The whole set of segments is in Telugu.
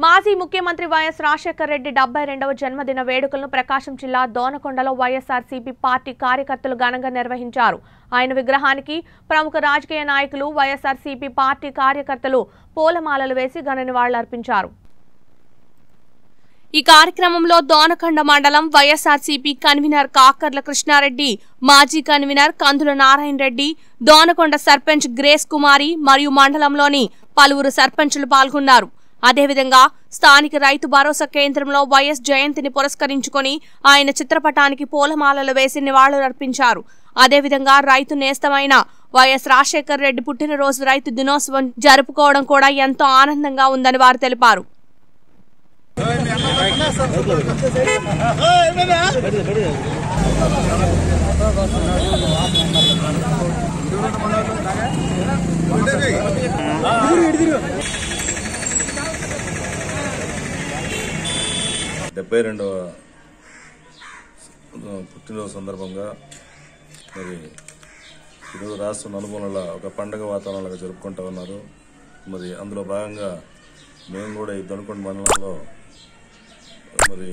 మాజీ ముఖ్యమంత్రి వైఎస్ రాజశేఖర రెడ్డి డెబ్బై రెండవ జన్మదిన వేడుకలను ప్రకాశం జిల్లా దోనకొండలో వైఎస్ఆర్సీపీ పార్టీ కార్యకర్తలు ఘనంగా నిర్వహించారు ఆయన విగ్రహానికి ప్రముఖ రాజకీయ నాయకులు వైఎస్ఆర్సీపీ పార్టీ కార్యకర్తలు పూలమాలలు వేసి ఘన నివాళులర్పించారు ఈ కార్యక్రమంలో దోనకొండ మండలం వైఎస్ఆర్సీపీ కన్వీనర్ కాకర్ల కృష్ణారెడ్డి మాజీ కన్వీనర్ కందుల నారాయణ రెడ్డి దోనకొండ సర్పంచ్ గ్రేస్ కుమారి మరియు మండలంలోని పలువురు సర్పంచులు పాల్గొన్నారు అదేవిధంగా స్థానిక రైతు భరోసా కేంద్రంలో వైఎస్ జయంతిని పురస్కరించుకొని ఆయన చిత్రపటానికి పూలమాలలు వేసి నివాళులర్పించారు అదేవిధంగా రైతు నేస్తమైన వైఎస్ రాజశేఖర్ రెడ్డి పుట్టినరోజు రైతు దినోత్సవం జరుపుకోవడం కూడా ఎంతో ఆనందంగా ఉందని వారు తెలిపారు డెబ్బై రెండవ పుట్టినరోజు సందర్భంగా మరి ఈరోజు రాష్ట్ర నలుమూలల ఒక పండగ వాతావరణంగా జరుపుకుంటా ఉన్నారు మరి అందులో భాగంగా మేము కూడా ఈ దొనకొండ మండలంలో మరి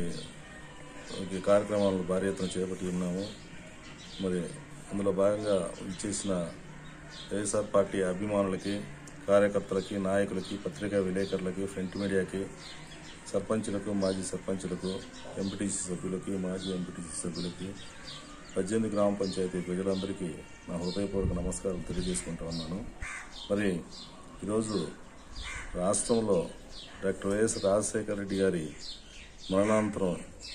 ఈ కార్యక్రమాలను భారీ ఎత్తున చేపట్టి ఉన్నాము మరి అందులో భాగంగా ఇచ్చేసిన వైఎస్ఆర్ పార్టీ అభిమానులకి కార్యకర్తలకి నాయకులకి పత్రికా విలేకరులకి ఫ్రంట్ మీడియాకి సర్పంచులకు మాజీ సర్పంచులకు ఎంపీటీసీ సభ్యులకి మాజీ ఎంపీటీసీ సభ్యులకి పద్దెనిమిది గ్రామ పంచాయతీ ప్రజలందరికీ నా హృదయపూర్వక నమస్కారాలు తెలియజేసుకుంటా ఉన్నాను మరి ఈరోజు రాష్ట్రంలో డాక్టర్ వైఎస్ రాజశేఖర రెడ్డి గారి మరణానంతరం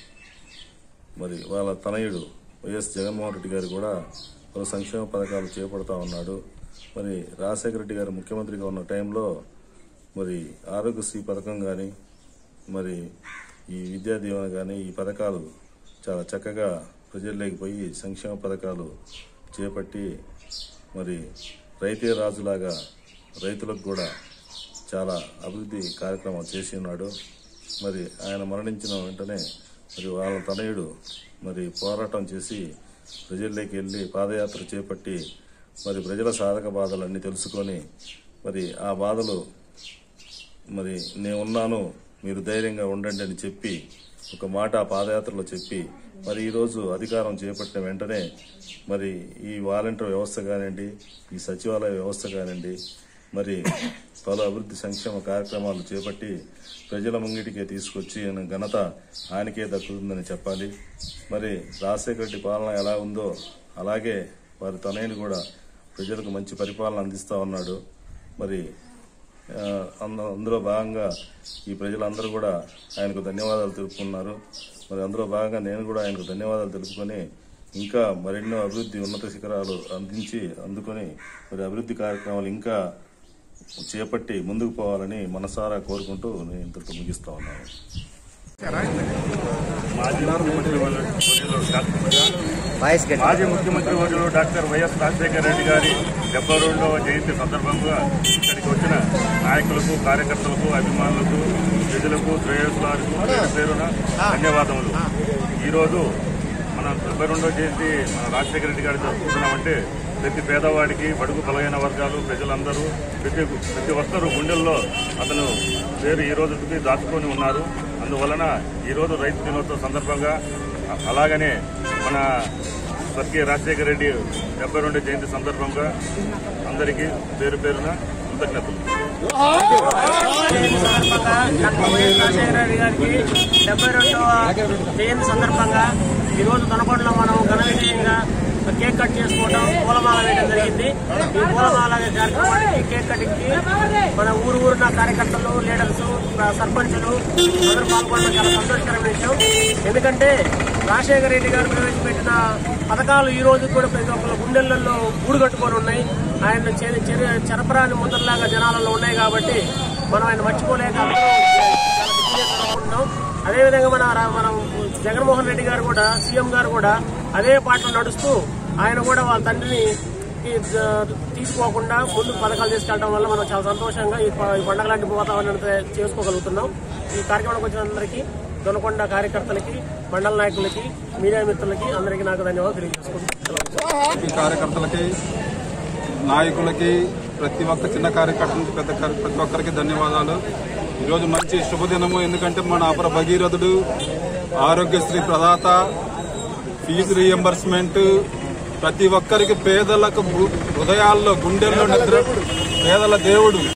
మరి వాళ్ళ తనయుడు వైఎస్ జగన్మోహన్ రెడ్డి గారు కూడా పలు సంక్షేమ పథకాలు చేపడతా ఉన్నాడు మరి రాజశేఖర రెడ్డి గారు ముఖ్యమంత్రిగా ఉన్న టైంలో మరి ఆరోగ్యశ్రీ పథకం కానీ మరి ఈ విద్యా దీవెన కానీ ఈ పథకాలు చాలా చక్కగా ప్రజల్లోకి పోయి సంక్షేమ పథకాలు చేపట్టి మరి రైతే రాజులాగా రైతులకు కూడా చాలా అభివృద్ధి కార్యక్రమాలు చేసి ఉన్నాడు మరి ఆయన మరణించిన వెంటనే మరి వాళ్ళ తనయుడు మరి పోరాటం చేసి ప్రజల్లోకి వెళ్ళి పాదయాత్ర చేపట్టి మరి ప్రజల సాధక బాధలన్నీ తెలుసుకొని మరి ఆ బాధలు మరి నేనున్నాను మీరు ధైర్యంగా ఉండండి అని చెప్పి ఒక మాట ఆ పాదయాత్రలో చెప్పి మరి ఈరోజు అధికారం చేపట్టిన వెంటనే మరి ఈ వాలంటీర్ వ్యవస్థ కానివ్వండి ఈ సచివాలయ వ్యవస్థ కానివ్వండి మరి పలు అభివృద్ధి సంక్షేమ కార్యక్రమాలు చేపట్టి ప్రజల ముంగిటికే తీసుకొచ్చి ఘనత ఆయనకే దక్కుతుందని చెప్పాలి మరి రాజశేఖర రెడ్డి పాలన ఎలా ఉందో అలాగే వారి తనయుని కూడా ప్రజలకు మంచి పరిపాలన అందిస్తా ఉన్నాడు మరి ఆ, అంద- అందులో భాగంగా ఈ ప్రజలందరూ కూడా ఆయనకు ధన్యవాదాలు తెలుపుకున్నారు మరి అందులో భాగంగా నేను కూడా ఆయనకు ధన్యవాదాలు తెలుపుకొని ఇంకా మరెన్నో అభివృద్ధి ఉన్నత శిఖరాలు అందించి అందుకొని మరి అభివృద్ధి కార్యక్రమాలు ఇంకా చేపట్టి ముందుకు పోవాలని మనసారా కోరుకుంటూ నేను ఇంతటితో ముగిస్తా ఉన్నాను మాజీ ముఖ్యమంత్రి వర్యులు డాక్టర్ వాయిస్ గట్టి మాజీ ముఖ్యమంత్రి వర్యులు డాక్టర్ వైఎస్ రాజశేఖర రెడ్డి గారి డెబ్బై రెండవ జయంతి సందర్భంగా ఇక్కడికి వచ్చిన నాయకులకు కార్యకర్తలకు అభిమానులకు ప్రజలకు శ్రేయస్సులకు పేరు పేరున ధన్యవాదములు ఈరోజు మన డెబ్బై రెండవ జయంతి మన రాజశేఖర రెడ్డి గారి జరుపుకుంటున్నామంటే ప్రతి పేదవాడికి బడుగు బలహీన వర్గాలు ప్రజలందరూ ప్రతి ప్రతి ఒక్కరూ గుండెల్లో అతను పేరు ఈ రోజుకి దాచుకొని ఉన్నారు అందువలన ఈరోజు రైతు దినోత్సవం సందర్భంగా అ- అలాగనే మన స్వర్గీయ రాజశేఖర రెడ్డి డెబ్బై రెండు జయంతి సందర్భంగా అందరికీ పేరు పేరున కృతజ్ఞతలు సందర్భంగా డాక్టర్ వైఎస్ రాజశేఖర రెడ్డి గారికి డెబ్బై రెండవ జయంతి సందర్భంగా ఈరోజు దొనకొండలో మనం ఘన విజయంగా కేక్ కట్ చేసుకోవడం పూలమాల వేయడం జరిగింది ఈ పూలమాల కార్యక్రమానికి కేక్ కటింగ్ కి మన ఊరు ఊరున కార్యకర్తలు లీడర్స్ సర్పంచులు అందరూ పాల్గొనడం చాలా సంతోషకరమైన విషయం ఎందుకంటే రాజశేఖర రెడ్డి గారు ప్రవేశపెట్టిన పథకాలు ఈ రోజు కూడా ప్రతి ఒక్కరి గుండెలలో గూడు కట్టుకొని ఉన్నాయి ఆయన చెర- చెర- చెరపరాని ముద్రలాగా జనాలలో ఉన్నాయి కాబట్టి మనం ఆయన మర్చిపోలేక అందరూ చాలా దిగ్విజయంగా అనుకుంటున్నాం అదేవిధంగా మన రా- మనం జగన్మోహన్ రెడ్డి గారు కూడా సీఎం గారు కూడా అదే పాటలు నడుస్తూ ఆయన కూడా వాళ్ళ తండ్రిని ఈ జ- తీసుకోకుండా ముందుకు పథకాలు తీసుకెళ్ళడం వల్ల మనం చాలా సంతోషంగా ఈ ప- ఈ పండగ లాంటి వాతావరణాన్ని చేసుకోగలుగుతున్నాం ఈ కార్యక్రమానికి వచ్చిన అందరికీ దొనకొండ కార్యకర్తలకి మండల నాయకులకి మీడియా మిత్రులకి అందరికీ నాకు ధన్యవాదాలు తెలియజేసుకుంటున్నాను ఈ కార్యకర్తలకి నాయకులకి ప్రతి ఒక్క చిన్న కార్యకర్త నుంచి పెద్ద కార్య- ప్రతి ఒక్కరికి ధన్యవాదాలు ఈరోజు మంచి శుభదినము ఎందుకంటే మన అపర భగీరథుడు ఆరోగ్యశ్రీ ప్రదాత ఫీజు రియంబర్స్మెంట్ ప్రతి ఒక్కరికి పేదలకు హృదయాల్లో గుండెల్లో నిద్ర పేదల దేవుడు